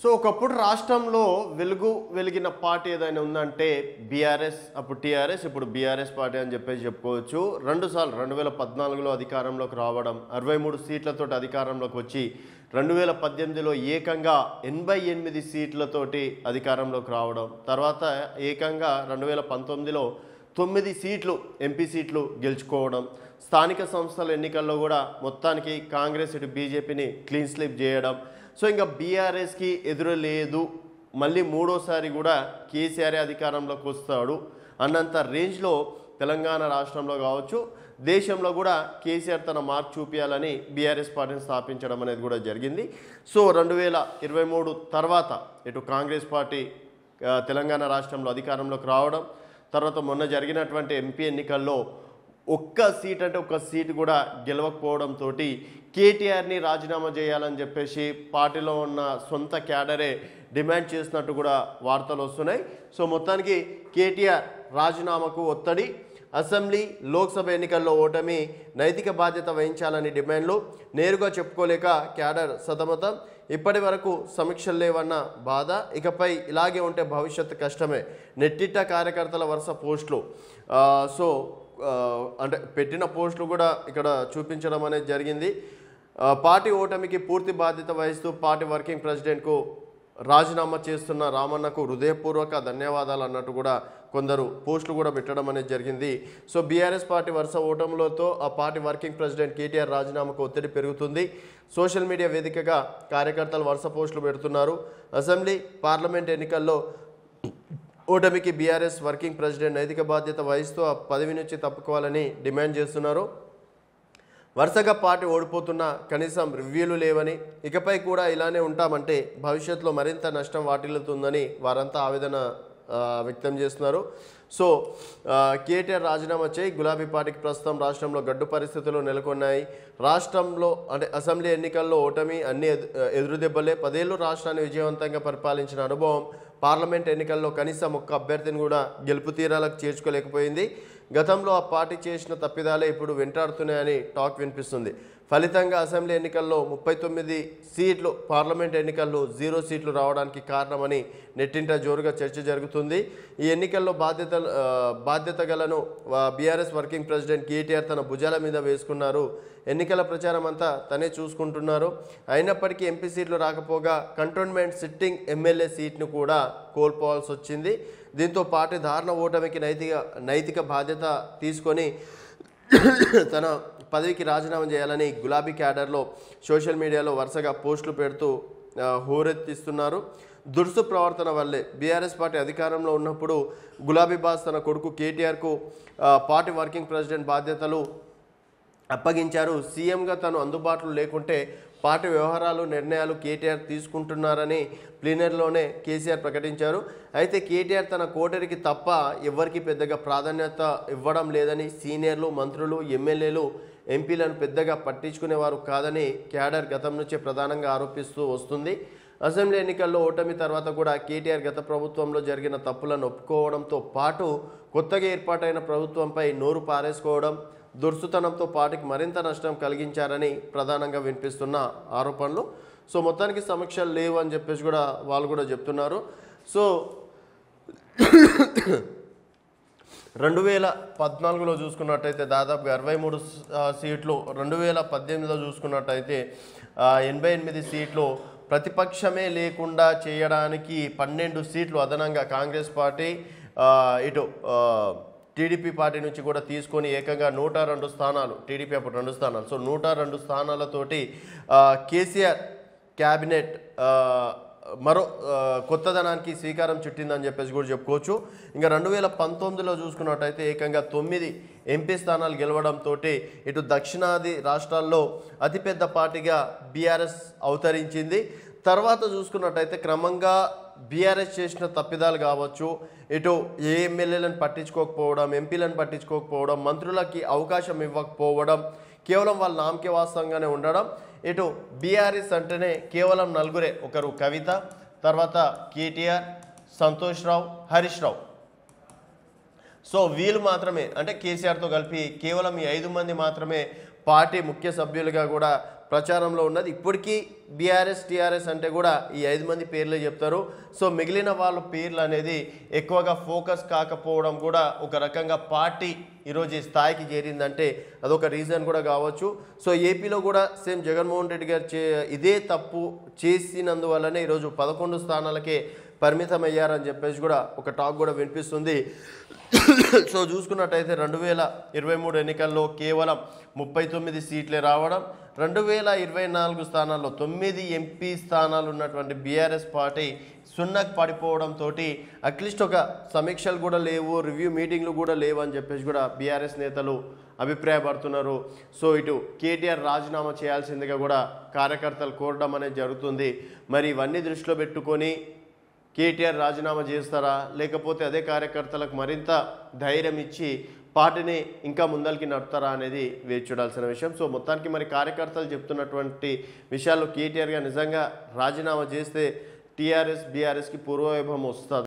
so ఒకప్పుడు రాష్ట్రంలో వెలుగు వెలిగిన పార్టీ ఏదైనా ఉందంటే బీఆర్ఎస్ అప్పుడు టీఆర్ఎస్ ఇప్పుడు బీఆర్ఎస్ పార్టీ అని చెప్పేసి చెప్పుకోవచ్చు రెండు సార్లు రెండు వేల పద్నాలుగులో అధికారంలోకి రావడం అరవై మూడు సీట్లతోటి అధికారంలోకి వచ్చి రెండు వేల పద్దెనిమిదిలో ఏకంగా ఎనభై ఎనిమిది సీట్లతోటి అధికారంలోకి రావడం తర్వాత ఏకంగా రెండు వేల పంతొమ్మిదిలో తొమ్మిది సీట్లు ఎంపీ సీట్లు గెలుచుకోవడం స్థానిక సంస్థల ఎన్నికల్లో కూడా మొత్తానికి కాంగ్రెస్ ఇటు బీజేపీని క్లీన్ స్లిప్ చేయడం సో ఇంకా బీఆర్ఎస్కి ఎదురు లేదు మళ్ళీ మూడోసారి కూడా కేసీఆర్ అధికారంలోకి వస్తాడు అన్నంత రేంజ్లో తెలంగాణ రాష్ట్రంలో కావచ్చు దేశంలో కూడా కేసీఆర్ తన మార్క్ చూపించాలని బీఆర్ఎస్ పార్టీని స్థాపించడం అనేది కూడా జరిగింది సో రెండు వేల ఇరవై మూడు తర్వాత ఇటు కాంగ్రెస్ పార్టీ ఆ, తెలంగాణ రాష్ట్రంలో అధికారంలోకి రావడం తర్వాత మొన్న జరిగినటువంటి ఎంపీ ఎన్నికల్లో ఒక్క సీట్ అంటే ఒక్క సీట్ కూడా గెలవకపోవడంతో కేటీఆర్ని రాజీనామా చేయాలని చెప్పేసి పార్టీలో ఉన్న సొంత క్యాడరే డిమాండ్ చేసినట్టు కూడా వార్తలు వస్తున్నాయి సో మొత్తానికి కేటీఆర్ రాజీనామాకు ఒత్తిడి అసెంబ్లీ లోక్సభ ఎన్నికల్లో ఓటమి నైతిక బాధ్యత వహించాలని డిమాండ్లు నేరుగా చెప్పుకోలేక క్యాడర్ సతమతం ఇప్పటి వరకు సమీక్షలు లేవన్న బాధ ఇకపై ఇలాగే ఉంటే భవిష్యత్తు కష్టమే నెట్టిట్ట కార్యకర్తల వరుస పోస్టులు ఆ, సో ఆ, అంటే పెట్టిన పోస్టులు కూడా ఇక్కడ చూపించడం అనేది జరిగింది ఆ, పార్టీ ఓటమికి పూర్తి బాధ్యత వహిస్తూ పార్టీ వర్కింగ్ ప్రెసిడెంట్కు రాజీనామా చేస్తున్న రామన్నకు హృదయపూర్వక ధన్యవాదాలు అన్నట్టు కూడా కొందరు పోస్టులు కూడా పెట్టడం అనేది జరిగింది సో బీఆర్ఎస్ పార్టీ వరుస ఓటములతో ఆ పార్టీ వర్కింగ్ ప్రెసిడెంట్ కేటీఆర్ రాజీనామాకు ఒత్తిడి పెరుగుతుంది సోషల్ మీడియా వేదికగా కార్యకర్తలు వరుస పోస్టులు పెడుతున్నారు అసెంబ్లీ పార్లమెంట్ ఎన్నికల్లో ఓటమికి బీఆర్ఎస్ వర్కింగ్ ప్రెసిడెంట్ నైతిక బాధ్యత వహిస్తూ ఆ పదవి నుంచి తప్పుకోవాలని డిమాండ్ చేస్తున్నారు వరుసగా పార్టీ ఓడిపోతున్నా కనీసం రివ్యూలు లేవని ఇకపై కూడా ఇలానే ఉంటామంటే భవిష్యత్తులో మరింత నష్టం వాటిల్లుతుందని వారంతా ఆవేదన ఆ, వ్యక్తం చేస్తున్నారు సో ఆ, కేటీఆర్ రాజీనామా చేయి గులాబీ పార్టీకి ప్రస్తుతం రాష్ట్రంలో గడ్డు పరిస్థితులు నెలకొన్నాయి రాష్ట్రంలో అంటే అసెంబ్లీ ఎన్నికల్లో ఓటమి అన్ని ఎదు- ఎదురు దెబ్బలే పదేళ్లు రాష్ట్రాన్ని విజయవంతంగా పరిపాలించిన అనుభవం పార్లమెంట్ ఎన్నికల్లో కనీసం ఒక్క అభ్యర్థిని కూడా గెలుపు తీరాలకు చేర్చుకోలేకపోయింది గతంలో ఆ పార్టీ చేసిన తప్పిదాలే ఇప్పుడు వెంటాడుతున్నాయని టాక్ వినిపిస్తుంది ఫలితంగా అసెంబ్లీ ఎన్నికల్లో ముప్పై తొమ్మిది సీట్లు పార్లమెంట్ ఎన్నికల్లో జీరో సీట్లు రావడానికి కారణమని నెట్టింట జోరుగా చర్చ జరుగుతుంది ఈ ఎన్నికల్లో బాధ్యత ఆ, బాధ్యత గలను బీఆర్ఎస్ వర్కింగ్ ప్రెసిడెంట్ కేటీఆర్ తన భుజాల మీద వేసుకున్నారు ఎన్నికల ప్రచారం అంతా తనే చూసుకుంటున్నారు అయినప్పటికీ ఎంపీ సీట్లు రాకపోగా కంటోన్మెంట్ సిట్టింగ్ ఎమ్మెల్యే సీట్ను కూడా కోల్పోవాల్సి వచ్చింది దీంతో పార్టీ దారుణ ఓటమికి నైతిక నైతిక బాధ్యత తీసుకొని తన పదవికి రాజీనామా చేయాలని గులాబీ క్యాడర్లో సోషల్ మీడియాలో వరుసగా పోస్టులు పెడుతూ ఆ, హోరెత్తిస్తున్నారు దురుసు ప్రవర్తన వల్లే బీఆర్ఎస్ పార్టీ అధికారంలో ఉన్నప్పుడు గులాబీ బాస్ తన కొడుకు కేటీఆర్కు ఆ, పార్టీ వర్కింగ్ ప్రెసిడెంట్ బాధ్యతలు అప్పగించారు సీఎంగా తను అందుబాటులో లేకుంటే పార్టీ వ్యవహారాలు నిర్ణయాలు కేటీఆర్ తీసుకుంటున్నారని ప్లీనరీలోనే కేసీఆర్ ప్రకటించారు అయితే కేటీఆర్ తన కోటరికి తప్ప ఎవరికి పెద్దగా ప్రాధాన్యత ఇవ్వడం లేదని సీనియర్లు మంత్రులు ఎమ్మెల్యేలు ఎంపీలను పెద్దగా పట్టించుకునేవారు కాదని క్యాడర్ గతం నుంచే ప్రధానంగా ఆరోపిస్తూ వస్తుంది అసెంబ్లీ ఎన్నికల్లో ఓటమి తర్వాత కూడా కేటీఆర్ గత ప్రభుత్వంలో జరిగిన తప్పులను ఒప్పుకోవడంతో పాటు కొత్తగా ఏర్పాటైన ప్రభుత్వంపై నోరు పారేసుకోవడం దుర్సుతనంతో పార్టీకి మరింత నష్టం కలిగించారని ప్రధానంగా వినిపిస్తున్న ఆరోపణలు సో మొత్తానికి సమీక్షలు లేవు అని చెప్పేసి కూడా వాళ్ళు కూడా చెప్తున్నారు సో రెండు వేల పద్నాలుగులో చూసుకున్నట్టయితే దాదాపుగా అరవై మూడు సీట్లు రెండు వేల పద్దెనిమిదిలో చూసుకున్నట్టయితే ఆ, ఎనభై ఎనిమిది సీట్లు ప్రతిపక్షమే లేకుండా చేయడానికి పన్నెండు సీట్లు అదనంగా కాంగ్రెస్ పార్టీ ఆ, ఇటు ఆ, టీడీపీ పార్టీ నుంచి కూడా తీసుకొని ఏకంగా నూట రెండు స్థానాలు టీడీపీ అప్పుడు రెండు స్థానాలు సో నూట రెండు స్థానాలతోటి ఆ, కేసీఆర్ క్యాబినెట్ ఆ, మరో ఆ, కొత్తదనానికి శ్రీకారం చుట్టిందని చెప్పేసి కూడా చెప్పుకోవచ్చు ఇంకా రెండు వేల పంతొమ్మిదిలో చూసుకున్నట్టయితే ఏకంగా తొమ్మిది ఎంపీ స్థానాలు గెలవడంతో ఇటు దక్షిణాది రాష్ట్రాల్లో అతిపెద్ద పార్టీగా బీఆర్ఎస్ అవతరించింది తర్వాత చూసుకున్నట్టయితే క్రమంగా బీఆర్ఎస్ చేసిన తప్పిదాలు కావచ్చు ఇటు ఏ ఎమ్మెల్యేలను పట్టించుకోకపోవడం ఎంపీలను పట్టించుకోకపోవడం మంత్రులకి అవకాశం ఇవ్వకపోవడం కేవలం వాళ్ళ నామకే వాస్తవంగానే ఉండడం ఇటు బీఆర్ఎస్ అంటేనే కేవలం నలుగురే ఒకరు కవిత తర్వాత కేటీఆర్ సంతోష్ రావు హరీష్ రావు సో వీళ్ళు మాత్రమే అంటే కేసీఆర్తో కలిపి కేవలం ఈ ఐదు మంది మాత్రమే పార్టీ ముఖ్య సభ్యులుగా కూడా ప్రచారంలో ఉన్నది ఇప్పటికీ బీఆర్ఎస్ టీఆర్ఎస్ అంటే కూడా ఈ ఐదు మంది పేర్లే చెప్తారు సో మిగిలిన వాళ్ళ పేర్లు అనేది ఎక్కువగా ఫోకస్ కాకపోవడం కూడా ఒక రకంగా పార్టీ ఈరోజు ఈ స్థాయికి చేరిందంటే అదొక రీజన్ కూడా కావచ్చు సో ఏపీలో కూడా సేమ్ జగన్మోహన్ రెడ్డి గారు చే ఇదే తప్పు చేసినందువల్లనే ఈరోజు పదకొండు స్థానాలకే పరిమితం అయ్యారని చెప్పేసి కూడా ఒక టాక్ కూడా వినిపిస్తుంది సో చూసుకున్నట్టయితే రెండు వేల ఇరవై మూడు ఎన్నికల్లో కేవలం ముప్పై తొమ్మిది సీట్లే రావడం రెండు వేల ఇరవై నాలుగు స్థానాల్లో తొమ్మిది ఎంపీ స్థానాలు ఉన్నటువంటి బీఆర్ఎస్ పార్టీ సున్నకు పడిపోవడంతో అట్లీస్ట్ ఒక సమీక్షలు కూడా లేవు రివ్యూ మీటింగ్లు కూడా లేవు అని చెప్పేసి కూడా బీఆర్ఎస్ నేతలు అభిప్రాయపడుతున్నారు సో ఇటు కేటీఆర్ రాజీనామా చేయాల్సిందిగా కూడా కార్యకర్తలు కోరడం అనేది జరుగుతుంది మరి ఇవన్నీ దృష్టిలో పెట్టుకొని కేటీఆర్ రాజీనామా చేస్తారా లేకపోతే అదే కార్యకర్తలకు మరింత ధైర్యం ఇచ్చి పార్టీని ఇంకా ముందరికి నడుపుతారా అనేది వేచి చూడాల్సిన విషయం సో మొత్తానికి మరి కార్యకర్తలు చెప్తున్నటువంటి విషయాల్లో కేటీఆర్గా నిజంగా రాజీనామా చేస్తే టీఆర్ఎస్ బీఆర్ఎస్కి పూర్వవైభవం వస్తుంది